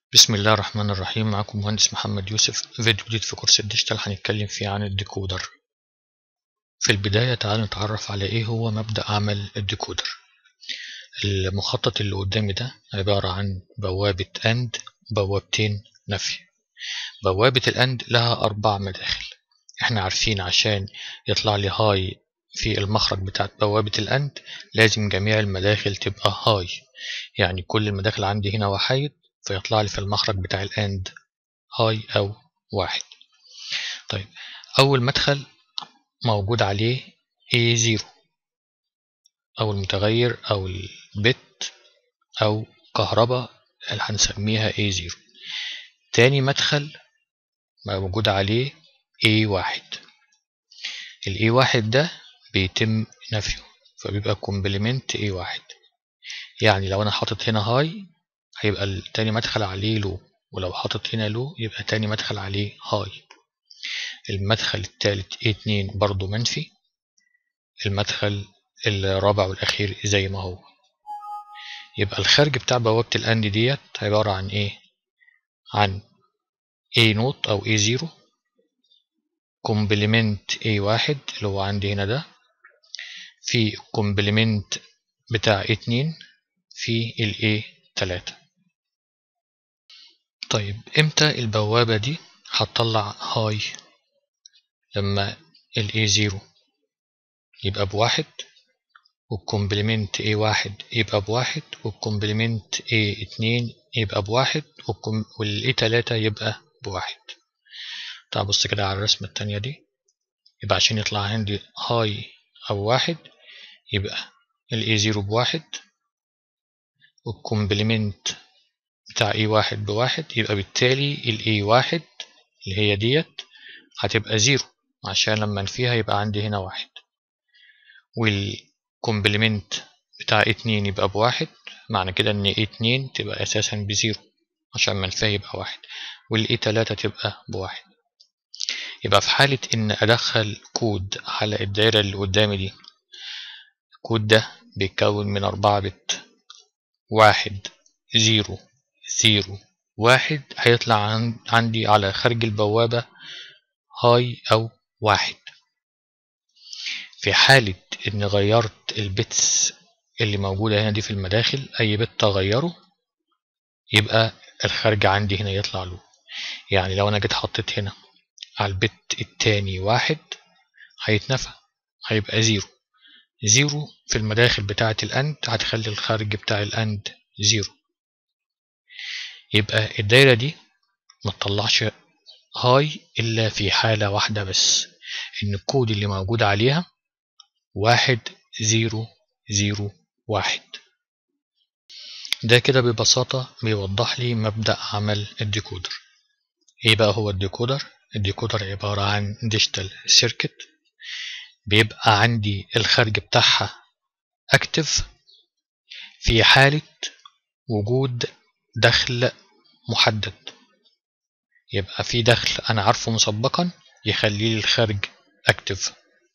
بسم الله الرحمن الرحيم معكم مهندس محمد يوسف فيديو جديد في كورس الديجيتال هنتكلم فيه عن الديكودر في البداية تعالوا نتعرف على ايه هو مبدأ عمل الديكودر المخطط اللي قدامي ده عبارة عن بوابة أند بوابتين نفي بوابة الأند لها أربع مداخل احنا عارفين عشان يطلع لي هاي في المخرج بتاعت بوابة الأند لازم جميع المداخل تبقى هاي يعني كل المداخل عندي هنا وحيد فيطلع لي في المخرج بتاع الاند هاي او واحد طيب اول مدخل موجود عليه A0 او المتغير او البت او كهرباء اللي هنسميها A0 تاني مدخل موجود عليه A1 ال A1 ده بيتم نفيه فبيبقى كومبلمنت A1 يعني لو انا حاطط هنا هاي هيبقى التاني مدخل عليه لو ولو حاطط هنا لو يبقى تاني مدخل عليه هاي المدخل التالت A2 برضو منفي المدخل الرابع والأخير زي ما هو يبقى الخارج بتاع بوابة الأند ديت عبارة عن إيه؟ عن A نوت أو A0 كومبلمنت A1 اللي هو عندي هنا ده في كومبلمنت بتاع A2 في ال A3 طيب امتى البوابة دي هتطلع هاي لما ال A0 يبقى بواحد والكومبلمنت A1 يبقى بواحد والكومبلمنت A2 يبقى بواحد وال A3 يبقى بواحد تعال بص كده على الرسمة التانية دي يبقى عشان يطلع عندي هاي أو واحد يبقى ال A0 بواحد والكومبلمنت بتاع اي واحد بواحد يبقى بالتالي الاي واحد اللي هي ديت هتبقى زيرو عشان لما نفيها يبقى عندي هنا واحد والكومبلمنت بتاع اتنين يبقى بواحد معنى كده ان اي اتنين تبقى اساسا بزيرو عشان منفيها يبقى واحد والاي تلاتة تبقى بواحد يبقى في حالة ان ادخل كود على الدايرة اللي قدامي دي الكود ده بيتكون من أربعة بت واحد زيرو زيرو واحد هيطلع عندي على خارج البوابة هاي أو واحد في حالة إن غيرت البيتس اللي موجودة هنا دي في المداخل أي بت تغيره يبقى الخارج عندي هنا يطلع له يعني لو أنا جيت حطيت هنا على البت التاني واحد هيتنفى هيبقى زيرو زيرو في المداخل بتاعة الأند هتخلي الخارج بتاع الأند زيرو يبقى الدايرة دي ما تطلعش هاي إلا في حالة واحدة بس إن الكود اللي موجود عليها واحد زيرو زيرو واحد ده كده ببساطة بيوضح لي مبدأ عمل الديكودر إيه بقى هو الديكودر؟ الديكودر عبارة عن ديجيتال سيركت بيبقى عندي الخارج بتاعها اكتف في حالة وجود دخل محدد يبقى في دخل انا عارفه مسبقا يخلي لي الخارج اكتف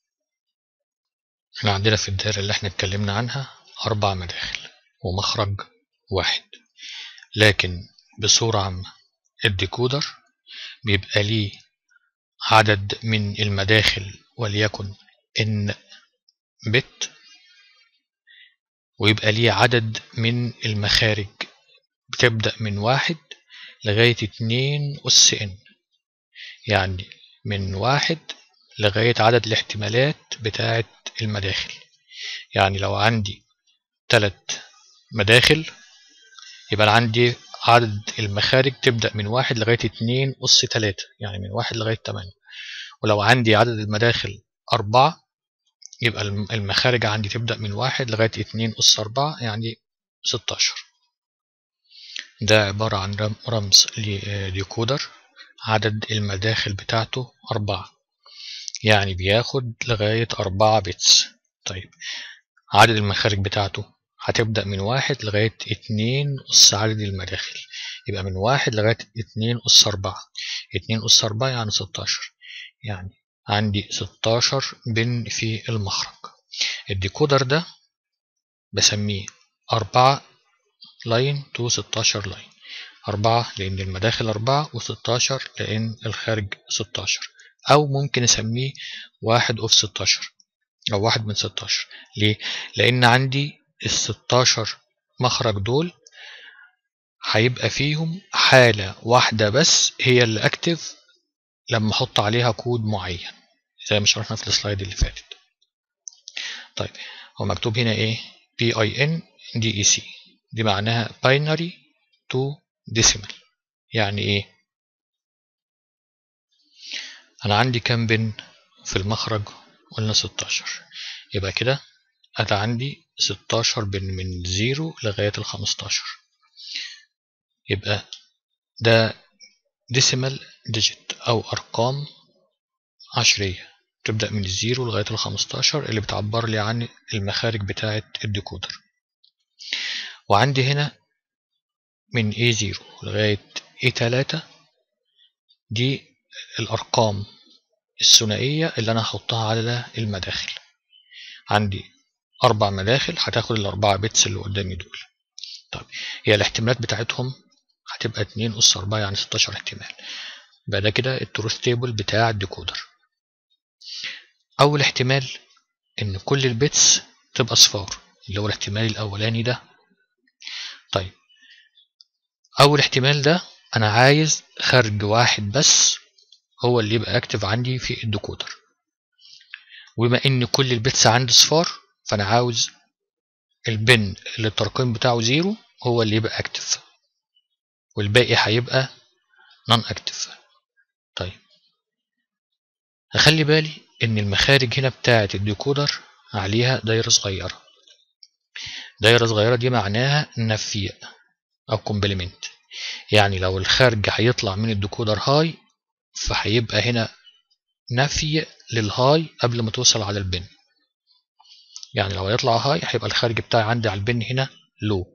احنا عندنا في الدائرة اللي احنا اتكلمنا عنها اربع مداخل ومخرج واحد لكن بصورة عامة الديكودر بيبقى ليه عدد من المداخل وليكن ان بت ويبقى ليه عدد من المخارج بتبدأ من واحد لغاية اتنين أس إن يعني من واحد لغاية عدد الاحتمالات بتاعة المداخل يعني لو عندي تلات مداخل يبقى أنا عندي عدد المخارج تبدأ من واحد لغاية اتنين أس تلاتة يعني من واحد لغاية تمانية ولو عندي عدد المداخل أربعة يبقى المخارج عندي تبدأ من واحد لغاية اتنين أس أربعة يعني ستاشر ده عبارة عن رمز لديكودر عدد المداخل بتاعته أربعة يعني بياخد لغاية أربعة بيتس طيب عدد المخارج بتاعته هتبدأ من واحد لغاية اتنين أس عدد المداخل يبقى من واحد لغاية اتنين أس أربعة اتنين أس أربعة يعني ستاشر يعني عندي ستاشر بن في المخرج الديكودر ده بسميه أربعة لاين تو ستاشر لاين أربعة لأن المداخل أربعة وستاشر لأن الخارج ستاشر أو ممكن أسميه واحد أوف ستاشر أو واحد من ستاشر ليه؟ لأن عندي الستاشر مخرج دول هيبقى فيهم حالة واحدة بس هي اللي أكتف لما أحط عليها كود معين زي ما شرحنا في السلايد اللي فاتت طيب هو مكتوب هنا إيه BIN DEC دي معناها binary to decimal يعني إيه أنا عندي كام بن في المخرج قلنا 16 يبقى كده أنا عندي 16 بن من 0 لغاية ال 15 يبقى ده ديسيمال ديجيت أو أرقام عشرية تبدأ من الزيرو لغاية ال 15 اللي بتعبر لي عن المخارج بتاعة الديكودر وعندي هنا من A0 لغاية A3 دي الأرقام الثنائية اللي أنا هحطها على المداخل عندي أربع مداخل هتاخد الأربعة بيتس اللي قدامي دول طيب هي الاحتمالات بتاعتهم هتبقى 2 أس 4 يعني 16 احتمال يبقى ده كده التروث تيبل بتاع الديكودر أول احتمال إن كل البيتس تبقى صفار اللي هو الاحتمال الأولاني ده طيب أول احتمال ده أنا عايز خرج واحد بس هو اللي يبقى اكتف عندي في الديكودر وبما ان كل البيتس عندي صفار فانا عاوز البن اللي الترقيم بتاعه زيرو هو اللي يبقى اكتف والباقي هيبقى نون اكتف طيب هخلي بالي ان المخارج هنا بتاعه الديكودر عليها دايره صغيره دايره صغيره دي معناها نفي او كومبلمنت يعني لو الخارج هيطلع من الديكودر هاي فهيبقى هنا نفي للهاي قبل ما توصل على البن يعني لو هيطلع هاي هيبقى الخارج بتاعي عندي على البن هنا لو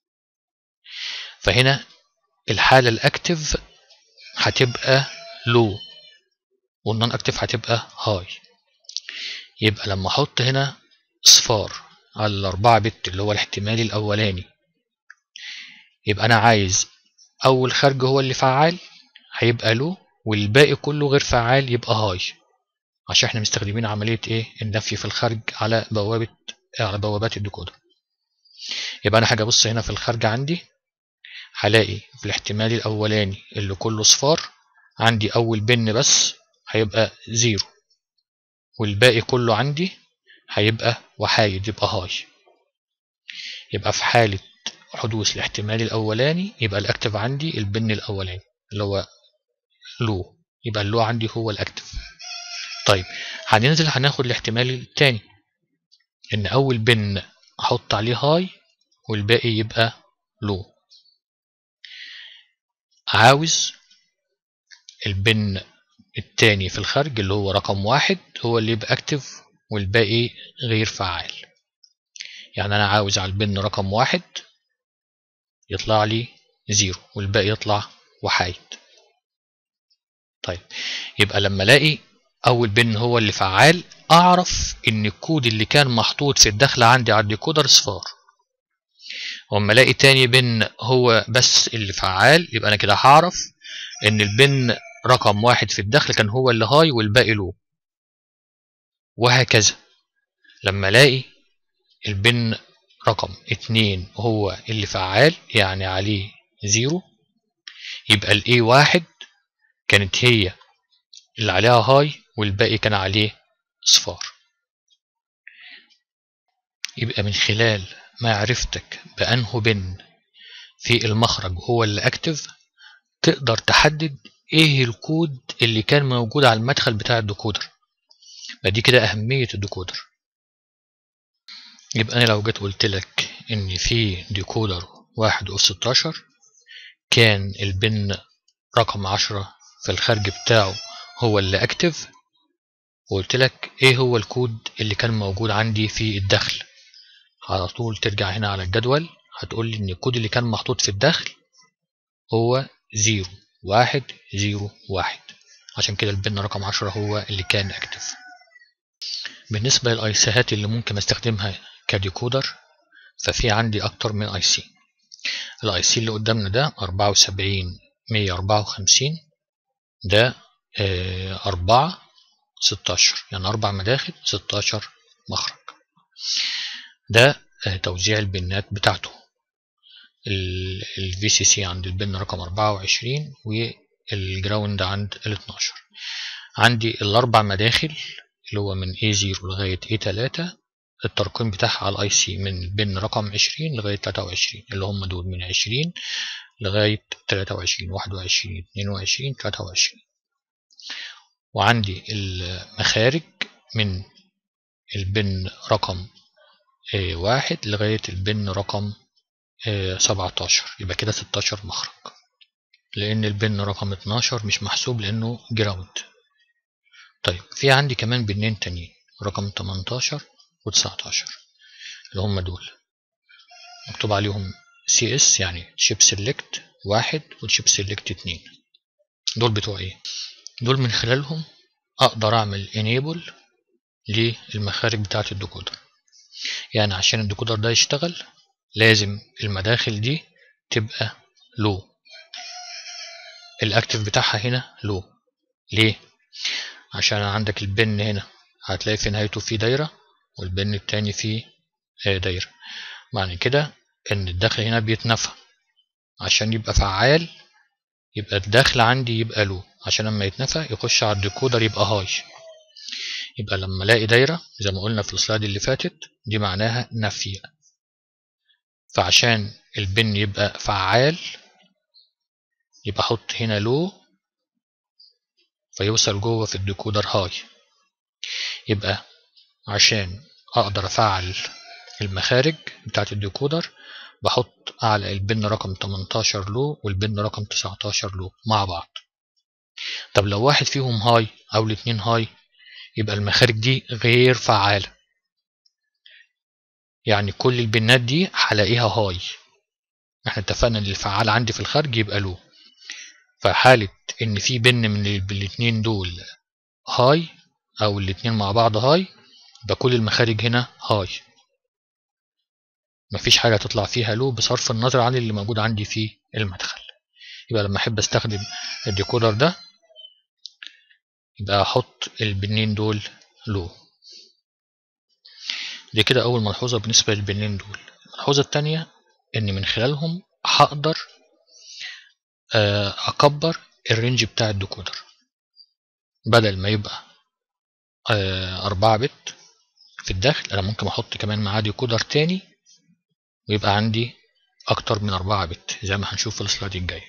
فهنا الحالة الأكتف هتبقى لو والنون أكتف هتبقى هاي يبقى لما أحط هنا صفار على الأربعة بت اللي هو الاحتمال الأولاني يبقى أنا عايز أول خارج هو اللي فعال هيبقى لو والباقي كله غير فعال يبقى هاي عشان احنا مستخدمين عملية ايه النفي في الخارج على بوابة على بوابات الديكودر يبقى انا هاجي ابص هنا في الخارج عندي هلاقي في الاحتمال الاولاني اللي كله صفار عندي اول بن بس هيبقى زيرو والباقي كله عندي هيبقى وحايد يبقى هاي يبقى في حالة حدوث الاحتمال الاولاني يبقى الاكتف عندي البن الاولاني اللي هو لو يبقى اللو عندي هو الاكتف طيب هننزل هناخد الاحتمال التاني ان اول بن احط عليه هاي والباقي يبقى لو عاوز البن التاني في الخارج اللي هو رقم واحد هو اللي يبقى اكتف والباقي غير فعال يعني انا عاوز على البن رقم واحد يطلع لي زيرو والباقي يطلع وحايد طيب يبقى لما الاقي اول بن هو اللي فعال اعرف ان الكود اللي كان محطوط في الدخله عندي على الديكودر صفار واما الاقي تاني بن هو بس اللي فعال يبقى انا كده هعرف ان البن رقم واحد في الدخل كان هو اللي هاي والباقي لو وهكذا لما الاقي البن رقم اتنين هو اللي فعال يعني عليه زيرو يبقى الاي واحد كانت هي اللي عليها هاي والباقي كان عليه صفار يبقى من خلال معرفتك بأنه بن في المخرج هو اللي اكتف تقدر تحدد ايه الكود اللي كان موجود على المدخل بتاع الديكودر دي كده أهمية الديكودر يبقى أنا لو جيت قلت لك إن في ديكودر واحد أوف ستاشر كان البن رقم عشرة في الخارج بتاعه هو اللي اكتف وقلت لك ايه هو الكود اللي كان موجود عندي في الدخل على طول ترجع هنا على الجدول هتقول لي ان الكود اللي كان محطوط في الدخل هو زيرو واحد زيرو واحد عشان كده البن رقم عشرة هو اللي كان اكتف بالنسبة للايسيهات اللي ممكن استخدمها كديكودر ففي عندي اكتر من اي سي الاي سي اللي قدامنا ده 74 154 ده آه 4 16 يعني أربع مداخل 16 مخرج ده آه توزيع البنات بتاعته الفي سي سي عند البن رقم 24 والجراوند عند ال 12 عندي الأربع مداخل اللي هو من A0 لغاية A3 الترقيم بتاعها على الاي سي من البن رقم 20 لغاية 23 اللي هم دول من 20 لغاية 23 21 22 23 وعندي المخارج من البن رقم واحد لغاية البن رقم 17 يبقى كده 16 مخرج لأن البن رقم 12 مش محسوب لأنه جراوند طيب في عندي كمان بنين تانيين رقم 18 و19 اللي هم دول مكتوب عليهم سي اس يعني شيب سيلكت واحد وشيب سيلكت اتنين دول بتوع ايه دول من خلالهم اقدر اعمل enable للمخارج بتاعه الديكودر يعني عشان الديكودر ده يشتغل لازم المداخل دي تبقى لو الاكتف بتاعها هنا لو ليه عشان عندك البن هنا هتلاقي في نهايته في دايره والبن التاني فيه دايره معنى كده ان الداخل هنا بيتنفى عشان يبقى فعال يبقى الداخل عندي يبقى لو عشان لما يتنفى يخش على الديكودر يبقى هاي يبقى لما الاقي دايره زي ما قلنا في السلايد اللي فاتت دي معناها نفي فعشان البن يبقى فعال يبقى احط هنا لو فيوصل جوه في الديكودر هاي يبقى عشان اقدر افعل المخارج بتاعت الديكودر بحط على البن رقم 18 لو والبن رقم 19 لو مع بعض طب لو واحد فيهم هاي او الاتنين هاي يبقى المخارج دي غير فعالة يعني كل البنات دي هلاقيها هاي احنا اتفقنا ان الفعال عندي في الخارج يبقى لو فحالة ان في بن من الاتنين دول هاي او الاتنين مع بعض هاي يبقى كل المخارج هنا هاي مفيش حاجة تطلع فيها لو بصرف النظر عن اللي موجود عندي في المدخل يبقى لما احب استخدم الديكودر ده يبقى احط البنين دول لو دي كده اول ملحوظة بالنسبة للبنين دول الملحوظة التانية ان من خلالهم هقدر اكبر الرينج بتاع الديكودر بدل ما يبقى أربعة بت في الداخل أنا ممكن أحط كمان معاه ديكودر تاني ويبقى عندي أكتر من أربعة بت زي ما هنشوف في السلايد الجاي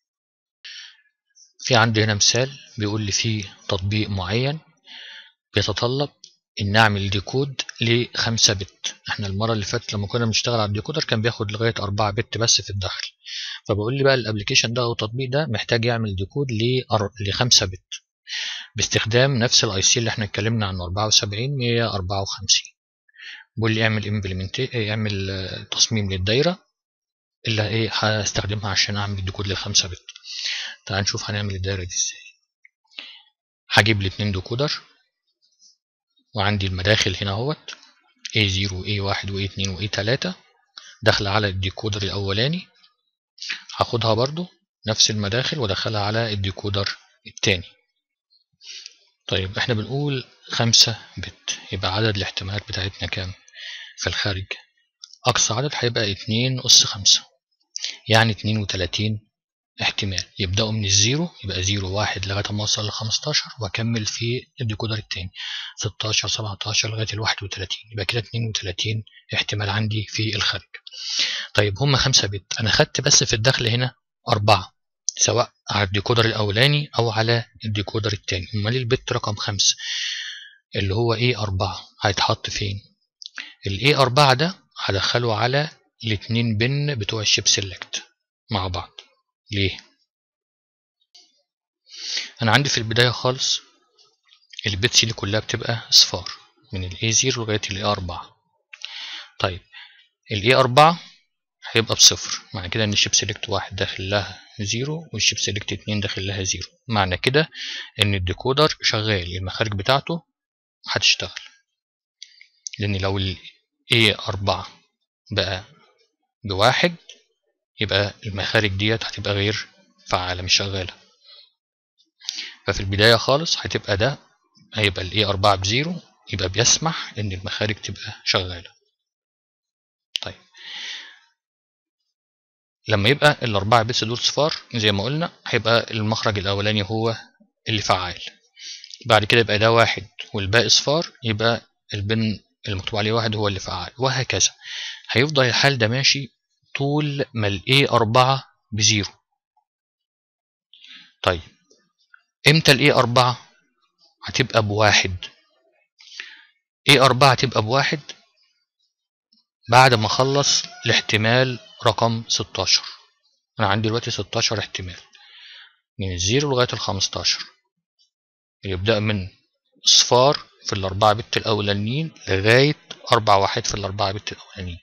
في عندي هنا مثال بيقول لي في تطبيق معين بيتطلب إن أعمل ديكود لخمسة بت احنا المرة اللي فاتت لما كنا بنشتغل على الديكودر كان بياخد لغاية أربعة بت بس في الداخل فبقول لي بقى الابلكيشن ده أو التطبيق ده محتاج يعمل ديكود لخمسة بت باستخدام نفس الاي سي اللي احنا اتكلمنا عنه 74 154 بيقول لي اعمل امبلمنت اعمل تصميم للدايره اللي ايه هستخدمها عشان اعمل الديكود للخمسة بت تعال نشوف هنعمل الدايره دي ازاي هجيب الاتنين ديكودر وعندي المداخل هنا اهوت A0 A1 و A2 و A3 داخله على الديكودر الاولاني هاخدها برضو نفس المداخل وادخلها على الديكودر التاني طيب احنا بنقول خمسة بت يبقى عدد الاحتمالات بتاعتنا كام في الخارج أقصى عدد هيبقى اتنين أس خمسة يعني اتنين وتلاتين احتمال يبدأوا من الزيرو يبقى زيرو واحد لغاية ما أوصل لخمستاشر وأكمل في الديكودر التاني ستاشر سبعتاشر لغاية الواحد وتلاتين يبقى كده اتنين وتلاتين احتمال عندي في الخارج طيب هما خمسة بت أنا خدت بس في الدخل هنا أربعة سواء على الديكودر الأولاني أو على الديكودر التاني أمال البت رقم خمسة اللي هو ايه أربعة هيتحط فين الايه أربعة ده هدخله على الاتنين بن بتوع الشيب سيلكت مع بعض ليه أنا عندي في البداية خالص البيتس دي كلها بتبقى صفار من الاي 0 لغاية الاي 4 طيب الاي 4 هيبقى بصفر معنى كده ان الشيب سيلكت واحد داخل لها زيرو والشيب سيلكت اتنين داخل لها زيرو معنى كده ان الديكودر شغال المخارج بتاعته هتشتغل لان لو ال A4 بقى بواحد يبقى المخارج ديت هتبقى غير فعالة مش شغالة ففي البداية خالص هتبقى ده هيبقى ال A4 بزيرو يبقى بيسمح إن المخارج تبقى شغالة طيب لما يبقى الأربعة بس دول صفار زي ما قلنا هيبقى المخرج الأولاني هو اللي فعال بعد كده يبقى ده واحد والباقي صفار يبقى البن المكتوب عليه واحد هو اللي فعال وهكذا هيفضل الحال ده ماشي طول ما ال A4 بزيرو طيب امتى ال A4 هتبقى بواحد A4 هتبقى بواحد بعد ما اخلص الاحتمال رقم 16 انا عندي دلوقتي 16 احتمال من الزيرو لغاية الخمستاشر يبدأ من صفار في الأربعة بت الأولانيين لغاية أربعة واحد في الأربعة بت الأولانيين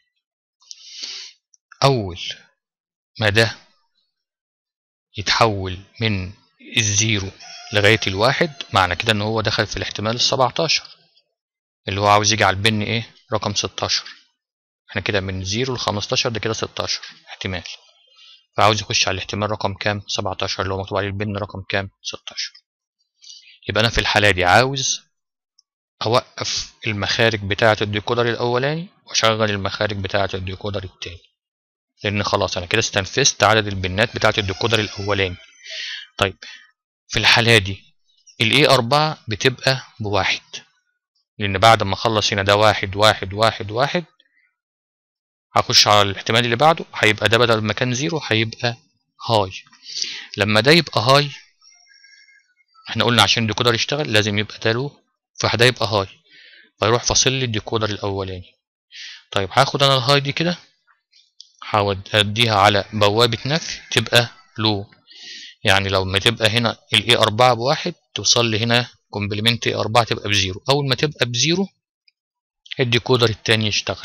أول ما ده يتحول من الزيرو لغاية الواحد معنى كده إن هو دخل في الاحتمال السبعتاشر اللي هو عاوز يجي على البن إيه رقم ستاشر احنا كده من زيرو لخمستاشر ده كده ستاشر احتمال فعاوز يخش على الاحتمال رقم كام 17 اللي هو مكتوب عليه البن رقم كام 16 يبقى انا في الحالة دي عاوز اوقف المخارج بتاعة الديكودر الاولاني واشغل المخارج بتاعة الديكودر التاني لان خلاص انا كده استنفذت عدد البنات بتاعة الديكودر الاولاني طيب في الحالة دي الاي 4 بتبقى بواحد لان بعد ما اخلص هنا ده واحد واحد واحد واحد هخش على الاحتمال اللي بعده هيبقى ده بدل ما كان زيرو هيبقى هاي لما ده يبقى هاي احنا قلنا عشان الديكودر يشتغل لازم يبقى ده له فده يبقى هاي فيروح فاصل لي الديكودر الاولاني طيب هاخد انا الهاي دي كده هوديها على بوابة نفي تبقى لو يعني لو ما تبقى هنا الاي 4 بواحد توصل لي هنا كومبلمنت اي 4 تبقى بزيرو اول ما تبقى بزيرو الديكودر التاني يشتغل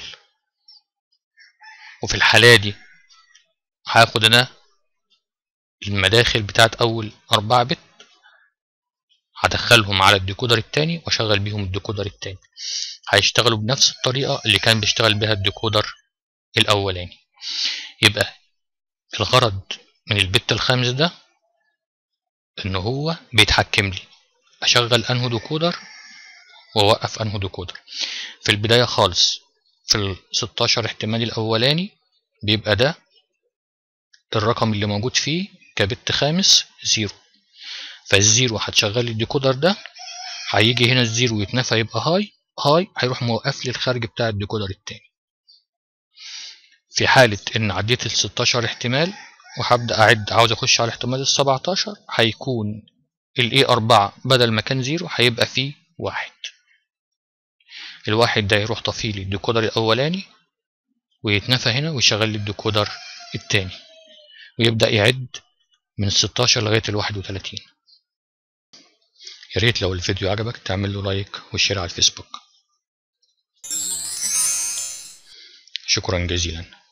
وفي الحالة دي هاخد انا المداخل بتاعت اول اربعة بت هدخلهم على الديكودر التاني واشغل بيهم الديكودر التاني هيشتغلوا بنفس الطريقة اللي كان بيشتغل بها الديكودر الاولاني يبقى الغرض من البت الخامس ده ان هو بيتحكم لي اشغل انه ديكودر واوقف انه ديكودر في البداية خالص في ال 16 احتمال الاولاني بيبقى ده الرقم اللي موجود فيه كبت خامس زيرو فالزيرو هتشغل لي الديكودر ده هيجي هنا الزيرو يتنفى يبقى هاي هاي هيروح موقف لي الخارج بتاع الديكودر التاني في حالة ان عديت ال 16 احتمال وهبدأ اعد عاوز اخش على الاحتمال ال 17 هيكون الاي 4 بدل ما كان زيرو هيبقى فيه واحد الواحد ده يروح طفي لي الديكودر الاولاني ويتنفى هنا ويشغل لي الديكودر التاني ويبدأ يعد من 16 لغاية ال 31 يا ريت لو الفيديو عجبك تعمل له لايك وشير على الفيسبوك شكرا جزيلا